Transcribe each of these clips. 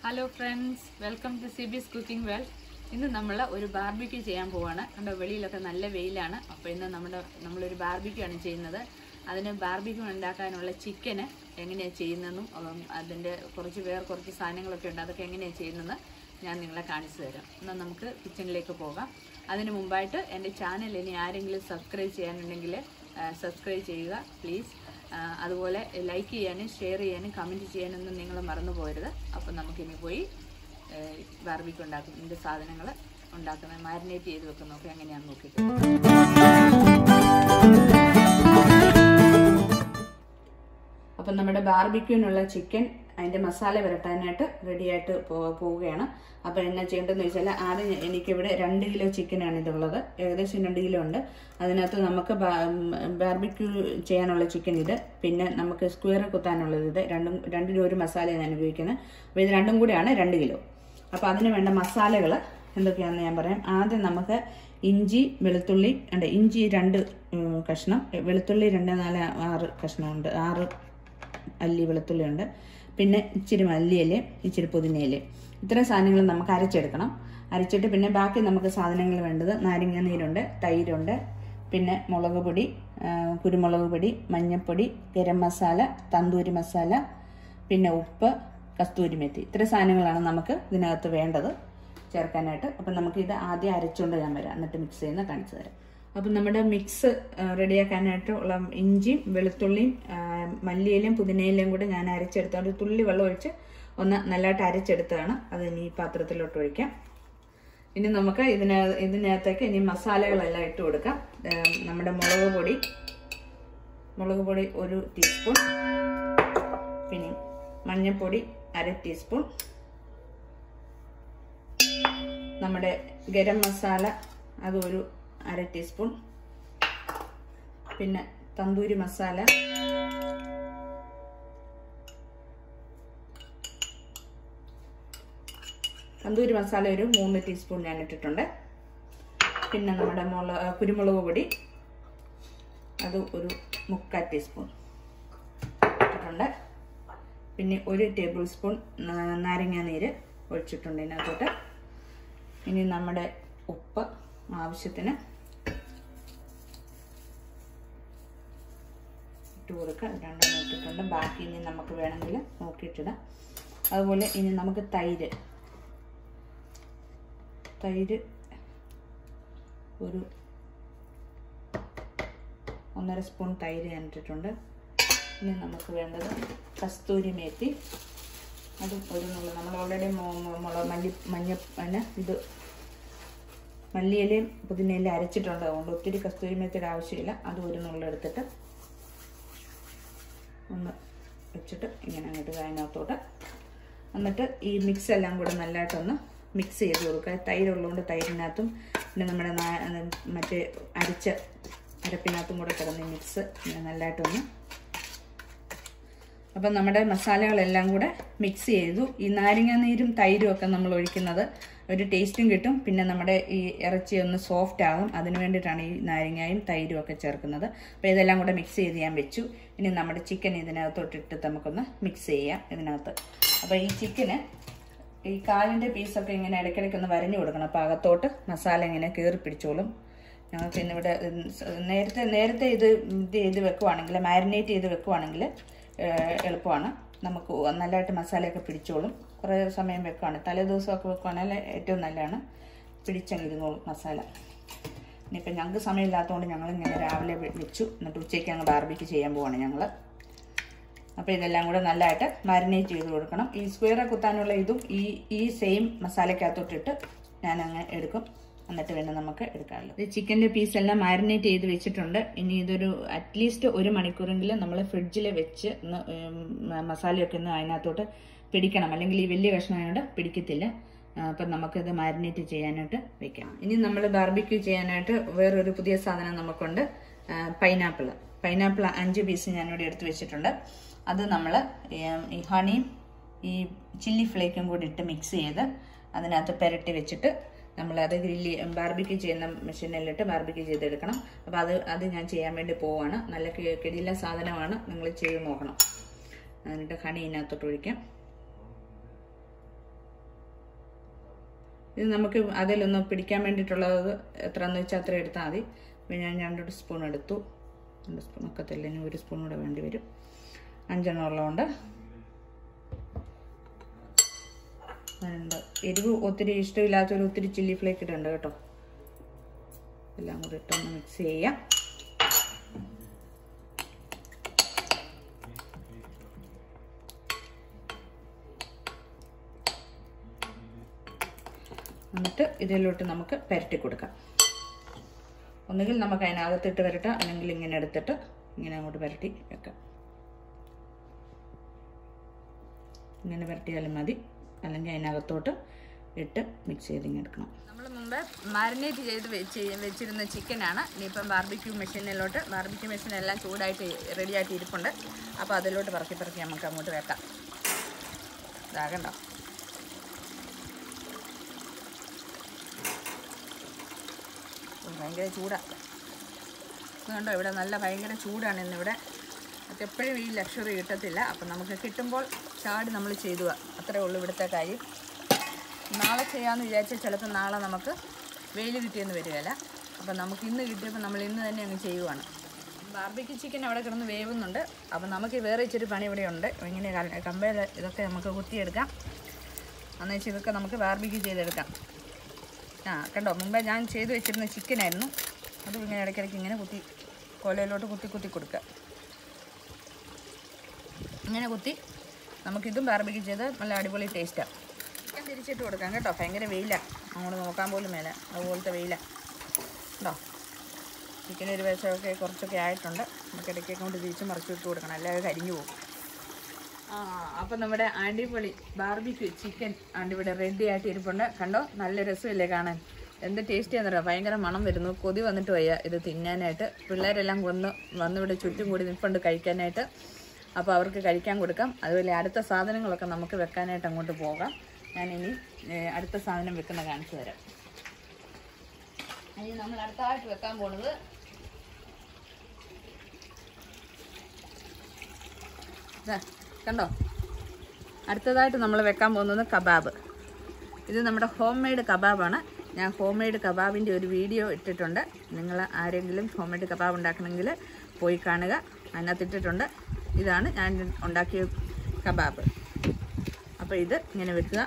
Hello friends welcome to സി ബിസ് cooking well ഇന്ന് നമ്മൾ ഒരു ബാർബിക്യൂ ചെയ്യാൻ പോവാണ് കണ്ടോ വെളിയിലൊക്കെ നല്ല വെയിലാണ് അപ്പോൾ ഇന്ന് നമ്മുടെ നമ്മളൊരു ബാർബിക്യൂ ആണ് ചെയ്യുന്നത് അതിന് ബാർബിക്യൂ ഉണ്ടാക്കാനുള്ള ചിക്കന് എങ്ങനെയാണ് ചെയ്യുന്നതെന്നും ഉം, അതിൻ്റെ കുറച്ച് വേറെ കുറച്ച് സാധനങ്ങളൊക്കെ ഉണ്ട് അതൊക്കെ എങ്ങനെയാണ് ചെയ്യുന്നതെന്ന് ഞാൻ നിങ്ങളെ കാണിച്ചു തരാം എന്നാൽ നമുക്ക് കിച്ചണിലേക്ക് പോകാം അതിന് മുമ്പായിട്ട് എൻ്റെ ചാനൽ ഇനി ആരെങ്കിലും സബ്സ്ക്രൈബ് ചെയ്യാനുണ്ടെങ്കിൽ സബ്സ്ക്രൈബ് ചെയ്യുക പ്ലീസ് അതുപോലെ ലൈക്ക് ചെയ്യാനും ഷെയർ ചെയ്യാനും കമൻറ്റ് ചെയ്യാനൊന്നും നിങ്ങൾ മറന്നു പോകരുത് അപ്പം നമുക്കിനി പോയി ബാർബിക്ക് ഉണ്ടാക്കും ഇതിൻ്റെ സാധനങ്ങൾ ഉണ്ടാക്കുന്നത് മാരിനേറ്റ് ചെയ്ത് വെക്കുന്നതൊക്കെ എങ്ങനെയാണെന്ന് നോക്കിയിട്ട് അപ്പം നമ്മുടെ ബാർബിക്യൂനുള്ള ചിക്കൻ അതിൻ്റെ മസാല പുരട്ടാനായിട്ട് റെഡിയായിട്ട് പോവുകയാണ് അപ്പോൾ എന്നാ ചെയ്യേണ്ടതെന്ന് വെച്ചാൽ ആദ്യം എനിക്കിവിടെ രണ്ട് കിലോ ചിക്കനാണ് ഇതുള്ളത് ഏകദേശം രണ്ട് കിലോ ഉണ്ട് അതിനകത്ത് നമുക്ക് ബാർബിക്യൂ ചെയ്യാനുള്ള ചിക്കൻ ഇത് പിന്നെ നമുക്ക് സ്ക്വയർ കുത്താനുള്ളത് ഇത് രണ്ടും രണ്ടിനും ഒരു മസാലയാണ് ഞാൻ ഉപയോഗിക്കുന്നത് അപ്പോൾ ഇത് രണ്ടും കൂടിയാണ് രണ്ട് കിലോ അപ്പോൾ അതിന് വേണ്ട മസാലകൾ എന്തൊക്കെയാണെന്ന് ഞാൻ പറയാം ആദ്യം നമുക്ക് ഇഞ്ചി വെളുത്തുള്ളി ഉണ്ട് ഇഞ്ചി രണ്ട് ഉം, കഷ്ണം വെളുത്തുള്ളി രണ്ട് നാല് ആറ് കഷ്ണമുണ്ട് ആറ് അല്ലി വെളുത്തുള്ളി ഉണ്ട് പിന്നെ ഇച്ചിരി മല്ലിയില ഇച്ചിരി പുതിനയില ഇത്രയും സാധനങ്ങൾ നമുക്ക് അരച്ചെടുക്കണം അരച്ചിട്ട് പിന്നെ ബാക്കി നമുക്ക് സാധനങ്ങൾ വേണ്ടത് നാരങ്ങ നീരുണ്ട് തൈരുണ്ട് പിന്നെ മുളക് പൊടി ആ, കുരുമുളക് പൊടി മഞ്ഞൾപ്പൊടി ഗരം മസാല തന്തൂരി മസാല പിന്നെ ഉപ്പ് കസ്തൂരി മെത്തി ഇത്ര സാധനങ്ങളാണ് നമുക്ക് ഇതിനകത്ത് വേണ്ടത് ചേർക്കാനായിട്ട് അപ്പം നമുക്ക് ഇത് ആദ്യം അരച്ചുകൊണ്ട് ഞാൻ വരാം എന്നിട്ട് മിക്സ് ചെയ്യുന്ന കാണിച്ചു തരാം അപ്പം നമ്മുടെ മിക്സ് റെഡിയാക്കാനായിട്ട് ഉള്ള ഇഞ്ചിയും വെളുത്തുള്ളിയും ആ, മല്ലിയിലയും പുതിനയിലയും കൂടെ ഞാൻ അരച്ചെടുത്ത ഒരു തുള്ളി വെള്ളം ഒഴിച്ച് ഒന്ന് നല്ലതായിട്ട് അരച്ചെടുത്തതാണ് അത് ഇനി ഈ പാത്രത്തിലോട്ട് ഒഴിക്കാം ഇനി നമുക്ക് ഇതിന ഇതിനകത്തേക്ക് ഇനി മസാലകളെല്ലാം ഇട്ട് കൊടുക്കാം ആ, നമ്മുടെ മുളക് പൊടി മുളക് പൊടി ഒരു ടീസ്പൂൺ പിന്നെ മഞ്ഞൾപ്പൊടി അര ടീസ്പൂൺ നമ്മുടെ ഗരം മസാല അത് ഒരു അര ടീസ്പൂൺ പിന്നെ തന്തൂരി മസാല തന്തൂരി മസാല ഒരു മൂന്ന് ടീസ്പൂൺ ഞാൻ ഇട്ടിട്ടുണ്ട് പിന്നെ നമ്മുടെ മുള കുരുമുളക് പൊടി അത് ഒരു മുക്കാൽ ടീസ്പൂൺ ഇട്ടിട്ടുണ്ട് പിന്നെ ഒരു ടേബിൾ സ്പൂൺ നാരങ്ങ നീര് ഒഴിച്ചിട്ടുണ്ട് ഇതിനകത്തോട്ട് ഇനി നമ്മുടെ ഉപ്പ് ആവശ്യത്തിന് ഇട്ട് കൊടുക്കുക രണ്ടെണ്ണം ഇട്ടിട്ടുണ്ട് ബാക്കി ഇനി നമുക്ക് വേണമെങ്കിൽ നോക്കിയിട്ടിടാം അതുപോലെ ഇനി നമുക്ക് തൈര് തൈര് ഒരു ഒന്നര സ്പൂൺ തൈര് ഞാൻ ഇട്ടിട്ടുണ്ട് ഇനി നമുക്ക് വേണ്ടത് കസ്തൂരി മേത്തി അതും ഒരു നുള്ള നമ്മൾ ഓൾറെഡി മുളക് മല്ലി മഞ്ഞ പിന്നെ ഇത് മല്ലിയിലയും പുതിനയിലയും അരച്ചിട്ടുണ്ട് അതുകൊണ്ട് ഒത്തിരി കസ്തൂരി മേത്തിയുടെ ആവശ്യമില്ല അത് ഒരു നുള്ള എടുത്തിട്ട് ഒന്ന് വെച്ചിട്ട് ഇങ്ങനെ അങ്ങോട്ട് അതിനകത്തോട്ട് എന്നിട്ട് ഈ മിക്സ് എല്ലാം കൂടെ നല്ലതായിട്ടൊന്ന് മിക്സ് ചെയ്ത് കൊടുക്കുക തൈരുള്ളതുകൊണ്ട് തൈരിനകത്തും പിന്നെ നമ്മുടെ നാ- മറ്റേ അരിച്ച അരപ്പിനകത്തും കൂടെ കിടന്ന് മിക്സ് ഇങ്ങനെ നല്ലതായിട്ടൊന്ന് അപ്പം നമ്മുടെ മസാലകളെല്ലാം കൂടെ മിക്സ് ചെയ്തു ഈ നാരങ്ങ നീരും തൈരും ഒക്കെ നമ്മൾ ഒഴിക്കുന്നത് ഒരു ടേസ്റ്റും കിട്ടും പിന്നെ നമ്മുടെ ഈ ഇറച്ചി ഒന്ന് സോഫ്റ്റ് ആകും അതിന് വേണ്ടിയിട്ടാണ് ഈ നാരങ്ങയും തൈരും ഒക്കെ ചേർക്കുന്നത് അപ്പോൾ ഇതെല്ലാം കൂടെ മിക്സ് ചെയ്ത് ഞാൻ വെച്ചു ഇനി നമ്മുടെ ചിക്കൻ ഇതിനകത്തോട്ടിട്ട് നമുക്കൊന്ന് മിക്സ് ചെയ്യാം ഇതിനകത്ത് അപ്പോൾ ഈ ചിക്കന് ഈ കാലിൻ്റെ പീസൊക്കെ ഇങ്ങനെ ഇടയ്ക്കിടയ്ക്ക് ഒന്ന് വരഞ്ഞു കൊടുക്കണം അപ്പോൾ അകത്തോട്ട് മസാല ഇങ്ങനെ കയറി പിടിച്ചോളും ഞങ്ങൾക്ക് ഇന്നിവിടെ ഉം, സ- നേരത്തെ നേരത്തെ ഇത് ഇത് ചെയ്ത് വെക്കുവാണെങ്കിൽ മാരിനേറ്റ് ചെയ്ത് വെക്കുവാണെങ്കിൽ ഏഹ്, എളുപ്പമാണ് നമുക്ക് നല്ലതായിട്ട് മസാലയൊക്കെ പിടിച്ചോളും കുറേ സമയം വെക്കുവാണ് തലേ ദിവസമൊക്കെ വെക്കുവാണെങ്കിൽ ഏറ്റവും നല്ലതാണ് പിടിച്ചങ്ങിരുന്നോളും മസാല ഇനിയിപ്പോൾ ഞങ്ങൾക്ക് സമയമില്ലാത്തതുകൊണ്ട് ഞങ്ങൾ ഇങ്ങനെ രാവിലെ വെ- വെച്ചു എന്നിട്ട് ഉച്ചയ്ക്ക് അങ്ങ് ബാർബിക്ക് ചെയ്യാൻ പോവാണ് ഞങ്ങൾ അപ്പോൾ ഇതെല്ലാം കൂടെ നല്ലതായിട്ട് മാരിനേറ്റ് ചെയ്ത് കൊടുക്കണം ഈ സ്ക്വയർ കുത്താനുള്ള ഇതും ഈ ഈ സെയിം മസാലക്കകത്തോട്ടിട്ട് ഞാൻ അങ്ങ് എടുക്കും എന്നിട്ട് വേണം നമുക്ക് എടുക്കാമല്ലോ ഈ ചിക്കൻ്റെ പീസ് എല്ലാം മാരിനേറ്റ് ചെയ്ത് വെച്ചിട്ടുണ്ട് ഇനി ഇതൊരു അറ്റ്ലീസ്റ്റ് ഒരു മണിക്കൂറെങ്കിലും നമ്മൾ ഫ്രിഡ്ജിൽ വെച്ച് ഒന്ന് ഉം, മസാലയൊക്കെ ഒന്ന് അതിനകത്തോട്ട് പിടിക്കണം അല്ലെങ്കിൽ ഈ വലിയ കഷ്ണമായതുകൊണ്ട് പിടിക്കത്തില്ല ആ, അപ്പം നമുക്കിത് മാരിനേറ്റ് ചെയ്യാനായിട്ട് വെക്കാം ഇനി നമ്മൾ ബാർബിക്യൂ ചെയ്യാനായിട്ട് വേറൊരു പുതിയ സാധനം നമുക്കുണ്ട് പൈനാപ്പിൾ പൈനാപ്പിൾ അഞ്ച് പീസ് ഞാനിവിടെ എടുത്ത് വെച്ചിട്ടുണ്ട് അത് നമ്മൾ ഈ ഹണിയും ഈ ചില്ലി ഫ്ലേക്കും കൂടി ഇട്ട് മിക്സ് ചെയ്ത് അതിനകത്ത് പുരട്ടി വെച്ചിട്ട് നമ്മളത് ഗ്രില്ലി ബാർബിക്യൂ ചെയ്യുന്ന മെഷീനിലിട്ട് ബാർബിക്യൂ ചെയ്തെടുക്കണം അപ്പോൾ അത് അത് ഞാൻ ചെയ്യാൻ വേണ്ടി പോവാണ് നല്ല കി- കിടില സാധനമാണ് നിങ്ങൾ ചെയ്ത് നോക്കണം എന്നിട്ട് ഹണി ഇതിനകത്തോട്ട് ഒഴിക്കാം ഇത് നമുക്ക് അതിലൊന്ന് പിടിക്കാൻ വേണ്ടിയിട്ടുള്ളത് എത്രയെന്ന് വെച്ചാൽ അത്ര എടുത്താൽ മതി അപ്പോൾ ഞാൻ രണ്ട് സ്പൂൺ എടുത്തു രണ്ട് സ്പൂൺ ഒക്കത്തില്ല ഇനി ഒരു സ്പൂൺ കൂടെ വേണ്ടി വരും അഞ്ചെണ്ണം ഉള്ളതുകൊണ്ട് ഉണ്ട് എരിവ് ഒത്തിരി ഇഷ്ടമില്ലാത്തൊരു ഒത്തിരി ചില്ലി ഫ്ലേക്ക് ഇട്ടുണ്ട് കേട്ടോ എല്ലാം കൂടി ഇട്ടൊന്ന് മിക്സ് ചെയ്യാം എന്നിട്ട് ഇതിലോട്ട് നമുക്ക് പുരട്ടി കൊടുക്കാം ഒന്നുകിൽ നമുക്ക് അതിനകത്തിട്ട് വരട്ടാം അല്ലെങ്കിൽ ഇങ്ങനെ എടുത്തിട്ട് ഇങ്ങനെ അങ്ങോട്ട് പുരട്ടി വെക്കാം ഇങ്ങനെ പുരട്ടിയാലും മതി അല്ലെങ്കിൽ അതിനകത്തോട്ട് ഇട്ട് മിക്സ് ചെയ്തിങ്ങെടുക്കണം നമ്മൾ മുമ്പ് മാരിനേറ്റ് ചെയ്ത് വെച്ച് വെച്ചിരുന്ന ചിക്കനാണ് ഇനിയിപ്പം ബാർബിക്യൂ മെഷീനിലോട്ട് ബാർബിക്യൂ മെഷീൻ എല്ലാം ചൂടായിട്ട് റെഡി ആയിട്ട് ഇരിപ്പുണ്ട് അപ്പോൾ അതിലോട്ട് പറക്കി പറക്കി നമുക്ക് അങ്ങോട്ട് വെക്കാം ഇതാകണ്ടോ ഭയങ്കര ചൂടാണ് കണ്ടോ ഇവിടെ നല്ല ഭയങ്കര ചൂടാണ് ഇന്നിവിടെ നമുക്ക് എപ്പോഴും ഈ ലക്ഷറി കിട്ടത്തില്ല അപ്പം നമുക്ക് കിട്ടുമ്പോൾ ചാടി നമ്മൾ ചെയ്തു അത്രേ ഉള്ളൂ ഇവിടുത്തെ കാര്യം നാളെ ചെയ്യാമെന്ന് വിചാരിച്ചാൽ ചിലപ്പോൾ നാളെ നമുക്ക് വെയിൽ കിട്ടിയെന്ന് വരികയില്ല അപ്പം നമുക്ക് ഇന്ന് കിട്ടിയപ്പോൾ നമ്മൾ ഇന്ന് തന്നെ അങ്ങ് ചെയ്യുവാണ് ബാർബിക്ക് ചിക്കൻ അവിടെ കിടന്ന് വേവുന്നുണ്ട് അപ്പം നമുക്ക് വേറെ ഇച്ചിരി പണി ഇവിടെ ഉണ്ട് ഇങ്ങനെ കമ്പയിൽ ഇതൊക്കെ നമുക്ക് കുത്തിയെടുക്കാം അന്ന് വെച്ചാൽ ഇതൊക്കെ നമുക്ക് ബാർബിക്ക് ചെയ്തെടുക്കാം ആ കണ്ടോ മുമ്പേ ഞാൻ ചെയ്ത് വെച്ചിരുന്ന ചിക്കനായിരുന്നു അത് ഇങ്ങനെ ഇടയ്ക്കിടയ്ക്ക് ഇങ്ങനെ കുത്തി കൊലയിലോട്ട് കുത്തി കുത്തി കൊടുക്കുക ഇങ്ങനെ കുത്തി നമുക്കിതും ബാർബിക്ക് ചെയ്ത് നല്ല അടിപൊളി ടേസ്റ്റാണ് ചിക്കൻ തിരിച്ചിട്ട് കൊടുക്കാം കേട്ടോ ഭയങ്കര വെയിലാണ് അങ്ങോട്ട് നോക്കാൻ പോലും മേലെ അതുപോലത്തെ വെയിലാണ് കേട്ടോ ചിക്കൻ ഒരു വശമൊക്കെ കുറച്ചൊക്കെ ആയിട്ടുണ്ട് നമുക്ക് ഇടയ്ക്കൊക്കെ കൊണ്ട് തിരിച്ച് മറിച്ച് ഇട്ട് കൊടുക്കണം അല്ലാതെ കരിഞ്ഞു പോകും ആ അപ്പം നമ്മുടെ അടിപൊളി ബാർബിക്യൂ ചിക്കൻ ഇവിടെ റെഡി ആയിട്ട് ഇരിപ്പുണ്ട് കണ്ടോ നല്ല രസമില്ലേ കാണാൻ എന്ത് ടേസ്റ്റ് ആണെന്നറിയാം ഭയങ്കര മണം വരുന്നു കൊതി വന്നിട്ട് വയ്യ ഇത് തിന്നാനായിട്ട് പിള്ളേരെല്ലാം വന്ന് വന്നിവിടെ ചുറ്റും കൂടി നിൽപ്പുണ്ട് കഴിക്കാനായിട്ട് അപ്പോൾ അവർക്ക് കഴിക്കാൻ കൊടുക്കാം അതുപോലെ അടുത്ത സാധനങ്ങളൊക്കെ നമുക്ക് വെക്കാനായിട്ട് അങ്ങോട്ട് പോകാം ഞാനിനി ഏഹ്, അടുത്ത സാധനം വെക്കുന്ന കാണിച്ചു തരാം ഇനി നമ്മൾ അടുത്തതായിട്ട് വെക്കാൻ പോണത് ദാ, കണ്ടോ അടുത്തതായിട്ട് നമ്മൾ വെക്കാൻ പോകുന്നത് കബാബ് ഇത് നമ്മുടെ ഹോം മെയ്ഡ് കബാബാണ് ഞാൻ ഹോം മെയ്ഡ് കബാബിൻ്റെ ഒരു വീഡിയോ ഇട്ടിട്ടുണ്ട് നിങ്ങൾ ആരെങ്കിലും ഹോം മെയ്ഡ് കബാബ് ഉണ്ടാക്കണമെങ്കിൽ പോയി കാണുക അതിനകത്ത് ഇട്ടിട്ടുണ്ട് ഇതാണ് ഞാൻ ഉണ്ടാക്കിയ കബാബ് അപ്പോൾ ഇത് ഇങ്ങനെ വെക്കുക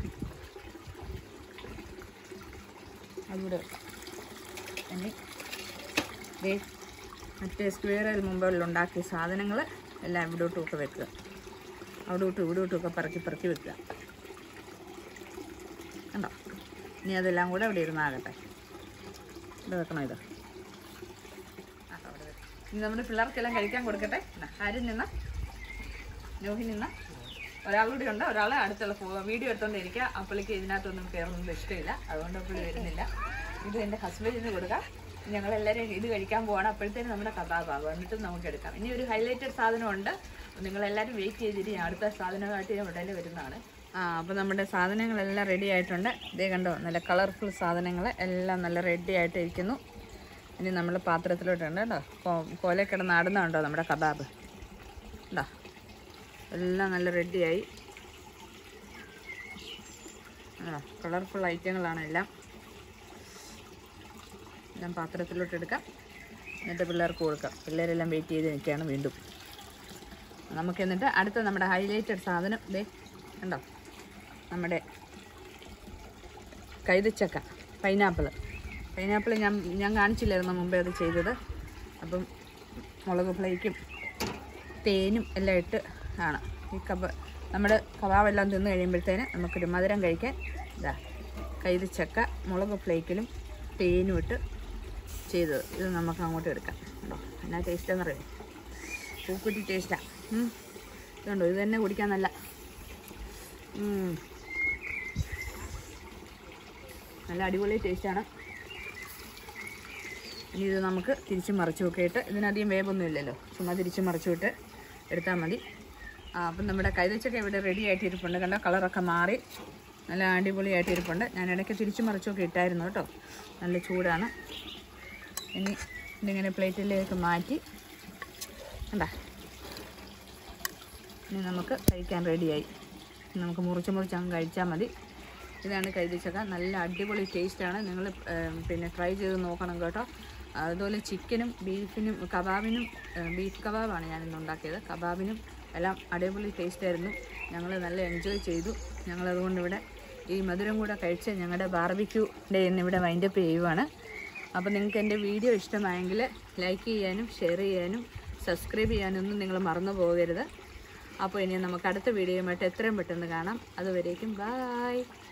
അതിവിടെ വെക്കാം. ഇനി ദേ മറ്റേ സ്ക്വയറിൽ മുമ്പിൽ ഉണ്ടാക്കിയ സാധനങ്ങൾ എല്ലാം ഇവിടോട്ടുമൊക്കെ വെക്കുക അവിടോട്ടും ഇവിടോട്ടുമൊക്കെ പറക്കി പറക്കി വെക്കുക കണ്ടോ ഇനി അതെല്ലാം കൂടെ അവിടെ ഇരുന്നാകട്ടെ ഇവിടെ വെക്കണോ ഇത് ആ, അവിടെ വെക്ക്. ഇനി നമ്മുടെ പിള്ളേർക്കെല്ലാം കഴിക്കാൻ കൊടുക്കട്ടെ ദാ, ആരും നിന്ന നോഹി നിന്ന ഒരാളുകൂടി ഉണ്ട് ഒരാളെ അടുത്തുള്ള ഫോ- വീഡിയോ എടുത്തോണ്ട് ഇരിക്കുക അപ്പോഴേക്ക് ഇതിനകത്തൊന്നും കയറുന്നത് ഇഷ്ടമില്ല അതുകൊണ്ട് അപ്പോൾ വരുന്നില്ല ഇത് എൻ്റെ ഹസ്ബൻഡിന് കൊടുക്കാം ഞങ്ങളെല്ലാവരും ഇത് കഴിക്കാൻ പോവാണ് അപ്പോഴത്തേനും നമ്മുടെ കഥാഭാഗം എന്നിട്ട് നമുക്ക് എടുക്കാം ഇനി ഒരു ഹൈലൈറ്റഡ് സാധനമുണ്ട് നിങ്ങളെല്ലാവരും വെയിറ്റ് ചെയ്തിട്ട് ഞാൻ അടുത്ത സാധനമായിട്ട് ഞാൻ ഉടനെ വരുന്നതാണ് ആ അപ്പോൾ നമ്മുടെ സാധനങ്ങളെല്ലാം റെഡി ആയിട്ടുണ്ട് ഇതേ കണ്ടോ നല്ല കളർഫുൾ സാധനങ്ങൾ എല്ലാം നല്ല റെഡി ആയിട്ട് ഇരിക്കുന്നു ഇനി നമ്മൾ പാത്രത്തിലോട്ടുണ്ട് കേട്ടോ കോ- കോലെ കിടന്ന് ആടുന്നുണ്ടോ നമ്മുടെ കബാബ് ഉണ്ടോ എല്ലാം നല്ല റെഡിയായി ആ കളർഫുൾ ഐറ്റങ്ങളാണ് എല്ലാം എല്ലാം പാത്രത്തിലോട്ട് എടുക്കാം എന്നിട്ട് പിള്ളേർക്ക് കൊടുക്കാം പിള്ളേരെല്ലാം വെയിറ്റ് ചെയ്ത് നിൽക്കുകയാണ് വീണ്ടും നമുക്ക് എന്നിട്ട് അടുത്ത നമ്മുടെ ഹൈലൈറ്റഡ് സാധനം ഇതേ കണ്ടോ നമ്മുടെ കൈതച്ചക്ക പൈനാപ്പിൾ പൈനാപ്പിൾ ഞാൻ ഞാൻ കാണിച്ചില്ലായിരുന്നു മുമ്പേ അത് ചെയ്തത് അപ്പം മുളക് ഫ്ലേക്കും തേനും എല്ലാം ഇട്ട് ആണ് ഈ കബ നമ്മുടെ കബാബെല്ലാം തിന്ന് കഴിയുമ്പോഴത്തേന് നമുക്കൊരു മധുരം കഴിക്കാൻ ഇതാ കൈതച്ചക്ക മുളക് ഫ്ലേക്കിലും തേനും ഇട്ട് ചെയ്തത് ഇത് നമുക്ക് അങ്ങോട്ട് എടുക്കാം കേട്ടോ എന്നാ ടേസ്റ്റ് അറിയാം പൂക്കുറ്റി ടേസ്റ്റാണ് ഇതുണ്ടോ ഇത് തന്നെ കുടിക്കാൻ നല്ല ഉം. നല്ല അടിപൊളി ടേസ്റ്റാണ് ഇനി ഇത് നമുക്ക് തിരിച്ച് മറിച്ച് നോക്കിയിട്ട് ഇതിനധികം വേവൊന്നും ഇല്ലല്ലോ ചുമ്മാ തിരിച്ച് മറിച്ച് വിട്ട് എടുത്താൽ മതി ആ അപ്പം നമ്മുടെ കൈതച്ചൊക്കെ ഇവിടെ റെഡി ആയിട്ട് ഇരിപ്പുണ്ട് കണ്ടോ കളറൊക്കെ മാറി നല്ല അടിപൊളിയായിട്ട് ഇരിപ്പുണ്ട് ഞാൻ ഇടയ്ക്ക് തിരിച്ച് മറിച്ചൊക്കെ ഇട്ടായിരുന്നു കേട്ടോ നല്ല ചൂടാണ് ഇനി ഇതിങ്ങനെ പ്ലേറ്റിലേക്ക് മാറ്റി കണ്ടാ ഇനി നമുക്ക് കഴിക്കാൻ റെഡിയായി ഇനി നമുക്ക് മുറിച്ച് മുറിച്ച് അങ്ങ് കഴിച്ചാൽ മതി ഇതാണ് കഴുതിച്ചക്ക നല്ല അടിപൊളി ടേസ്റ്റാണ് നിങ്ങൾ പിന്നെ ട്രൈ ചെയ്ത് നോക്കണം കേട്ടോ അതുപോലെ ചിക്കനും ബീഫിനും കബാബിനും ഏഹ്, ബീഫ് കബാബാണ് ഞാനിന്ന് ഉണ്ടാക്കിയത് കബാബിനും എല്ലാം അടിപൊളി ടേസ്റ്റായിരുന്നു ഞങ്ങൾ നല്ല എൻജോയ് ചെയ്തു ഞങ്ങളതുകൊണ്ട് ഇവിടെ ഈ മധുരം കൂടെ കഴിച്ച് ഞങ്ങളുടെ ബാർബിക്യൂ ഡേ ഇന്ന് ഇവിടെ വൈൻഡപ്പ് ചെയ്യുവാണ് അപ്പോൾ നിങ്ങൾക്ക് എൻ്റെ വീഡിയോ ഇഷ്ടമായെങ്കിൽ ലൈക്ക് ചെയ്യാനും ഷെയർ ചെയ്യാനും സബ്സ്ക്രൈബ് ചെയ്യാനൊന്നും നിങ്ങൾ മറന്നു പോകരുത് അപ്പോൾ ഇനി നമുക്ക് അടുത്ത വീഡിയോയുമായിട്ട് എത്രയും പെട്ടെന്ന് കാണാം അതുവരേക്കും ബായ്